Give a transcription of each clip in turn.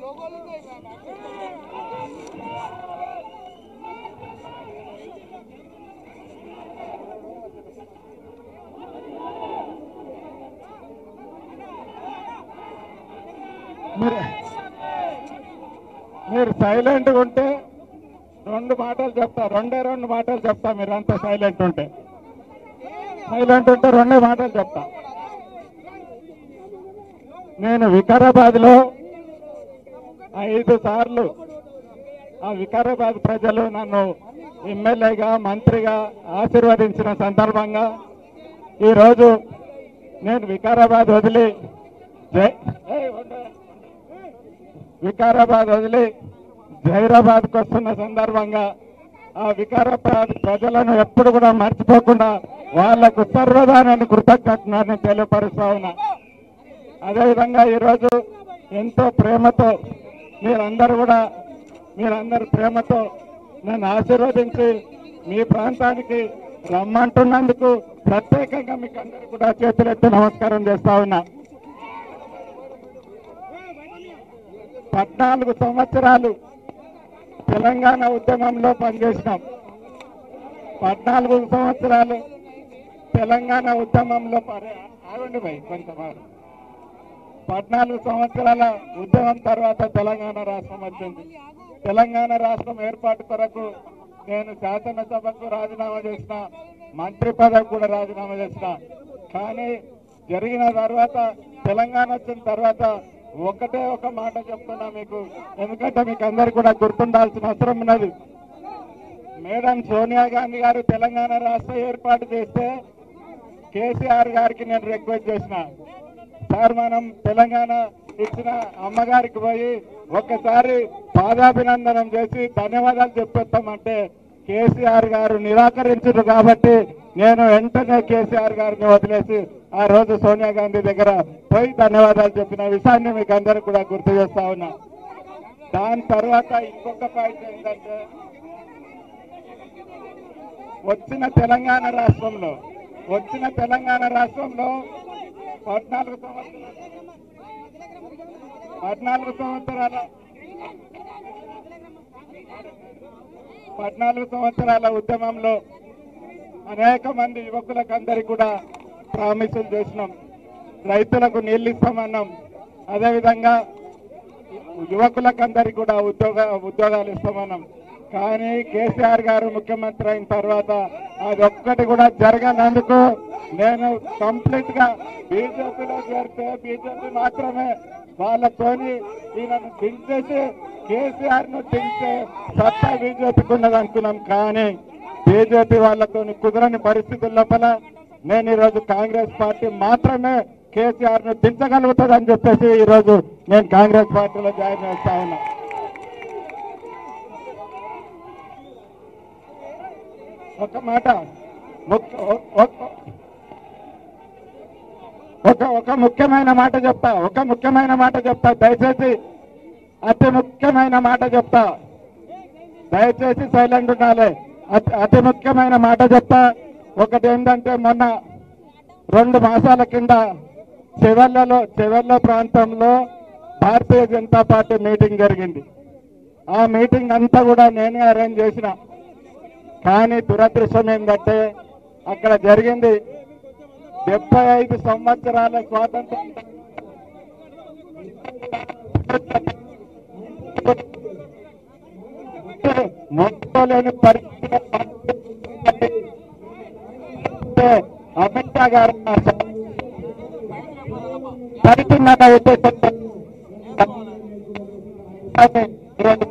మీరు మీరు సైలెంట్గా ఉంటే రెండు మాటలు చెప్తా రెండే రెండు మాటలు చెప్తా మీరు అంతా సైలెంట్ ఉంటే సైలెంట్ ఉంటే రెండే మాటలు చెప్తా నేను వికారాబాద్ లో ఐదు సార్లు ఆ వికారాబాద్ ప్రజలు నన్ను ఎమ్మెల్యేగా మంత్రిగా ఆశీర్వదించిన సందర్భంగా ఈరోజు నేను వికారాబాద్ వదిలి జై ఏయ్, ఉండు. వికారాబాద్ వదిలి జైరాబాద్కు వస్తున్న సందర్భంగా ఆ వికారాబాద్ ప్రజలను ఎప్పుడు కూడా మర్చిపోకుండా వాళ్లకు సర్వదానాన్ని కృతజ్ఞతని తెలియపరుస్తా ఉన్నా అదేవిధంగా ఈరోజు ఎంతో ప్రేమతో మీరందరూ కూడా మీరందరూ ప్రేమతో నన్ను ఆశీర్వదించి మీ ప్రాంతానికి రమ్మంటున్నందుకు ప్రత్యేకంగా మీకు అందరూ కూడా చేతులెత్తి నమస్కారం చేస్తా ఉన్నా పద్నాలుగు సంవత్సరాలు తెలంగాణ ఉద్యమంలో పనిచేసినాం పద్నాలుగు సంవత్సరాలు తెలంగాణ ఉద్యమంలో పరి- ఆగండి భయ్ కొంచెం ఆగండి. పద్నాలుగు సంవత్సరాల ఉద్యమం తర్వాత తెలంగాణ రాష్ట్రం వచ్చింది తెలంగాణ రాష్ట్రం ఏర్పాటు కొరకు నేను శాసనసభకు రాజీనామా చేసిన మంత్రి పదవి కూడా రాజీనామా చేసిన కానీ జరిగిన తర్వాత తెలంగాణ వచ్చిన తర్వాత ఒకటే ఒక మాట చెప్తున్నా మీకు ఎందుకంటే మీకు అందరికి కూడా గుర్తుండాల్సిన అవసరం ఉన్నది మేడం సోనియా గాంధీ గారు తెలంగాణ రాష్ట్ర ఏర్పాటు చేస్తే కేసీఆర్ గారికి నేను రిక్వెస్ట్ చేసిన సార్ మనం తెలంగాణ ఇచ్చిన అమ్మగారికి పోయి ఒక్కసారి పాదాభినందనం చేసి ధన్యవాదాలు చెప్పేస్తామంటే కేసీఆర్ గారు నిరాకరించరు కాబట్టి నేను వెంటనే కేసీఆర్ గారిని వదిలేసి ఆ రోజు సోనియా గాంధీ దగ్గర పోయి ధన్యవాదాలు చెప్పిన విషయాన్ని మీకు అందరికి కూడా గుర్తు చేస్తా ఉన్నా దాని తర్వాత ఇంకొక పాయింట్ ఏంటంటే వచ్చిన తెలంగాణ రాష్ట్రంలో వచ్చిన తెలంగాణ రాష్ట్రంలో పద్నాలుగు సంవత్సరాలు పద్నాలుగు సంవత్సరాల పద్నాలుగు సంవత్సరాల ఉద్యమంలో అనేక మంది యువకులకు అందరికి కూడా ప్రామిసులు చేసినాం రైతులకు నీళ్లు ఇస్తామన్నాం అదేవిధంగా యువకులకు అందరికి కూడా ఉద్యోగ ఉద్యోగాలు ఇస్తామన్నాం కానీ కేసీఆర్ గారు ముఖ్యమంత్రి అయిన తర్వాత అది ఒక్కటి కూడా జరగనందుకు నేను కంప్లీట్ గా బీజేపీలో చేరితే బీజేపీ మాత్రమే వాళ్ళతోని ఈయనను దించేసి కేసీఆర్ ను దించే సత్తా బీజేపీకి ఉన్నది అనుకున్నాం కానీ బీజేపీ వాళ్ళతో కుదరని పరిస్థితుల లోపల నేను ఈరోజు కాంగ్రెస్ పార్టీ మాత్రమే కేసీఆర్ ను దించగలుగుతుందని చెప్పేసి ఈరోజు నేను కాంగ్రెస్ పార్టీలో జాయిన్ చేస్తా ఉన్నా ఒక మాట ముక్- ఒ- ఒ- ఒక ఒక ముఖ్యమైన మాట చెప్తా ఒక ముఖ్యమైన మాట చెప్తా దయచేసి అతి ముఖ్యమైన మాట చెప్తా దయచేసి సైలెంట్ ఉండాలి అతి అతి ముఖ్యమైన మాట చెప్తా ఒకటి ఏంటంటే మొన్న రెండు మాసాల కింద చెవెళ్లలో చెవెళ్ల ప్రాంతంలో భారతీయ జనతా పార్టీ మీటింగ్ జరిగింది ఆ మీటింగ్ అంతా కూడా నేనే అరేంజ్ చేసిన కానీ దురదృష్టం ఏంటంటే అక్కడ జరిగింది డెబ్బై ఐదు సంవత్సరాల స్వాతంత్రం మొత్తుకోలేని పరిస్థితి అమిత్ షా గారు పరిచిన్నత ఉద్దేశంతో అది ఈరోజు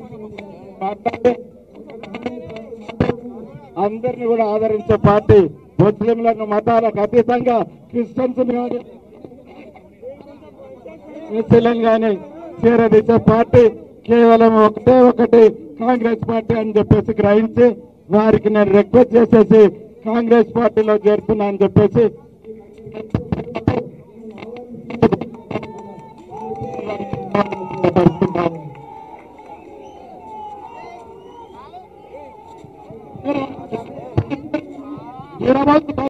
మాట్లాడి అందరినీ కూడా ఆదరించే పార్టీ ముస్లింలను మతాలకు అతీతంగా క్రిస్టియన్స్ కానీ ఎస్సీలను కానీ చేరదీసే పార్టీ కేవలం ఒకటే ఒకటి కాంగ్రెస్ పార్టీ అని చెప్పేసి గ్రహించి వారికి నేను రిక్వెస్ట్ చేసేసి కాంగ్రెస్ పార్టీలో చేరుతున్నా అని చెప్పేసి హైదరాబాద్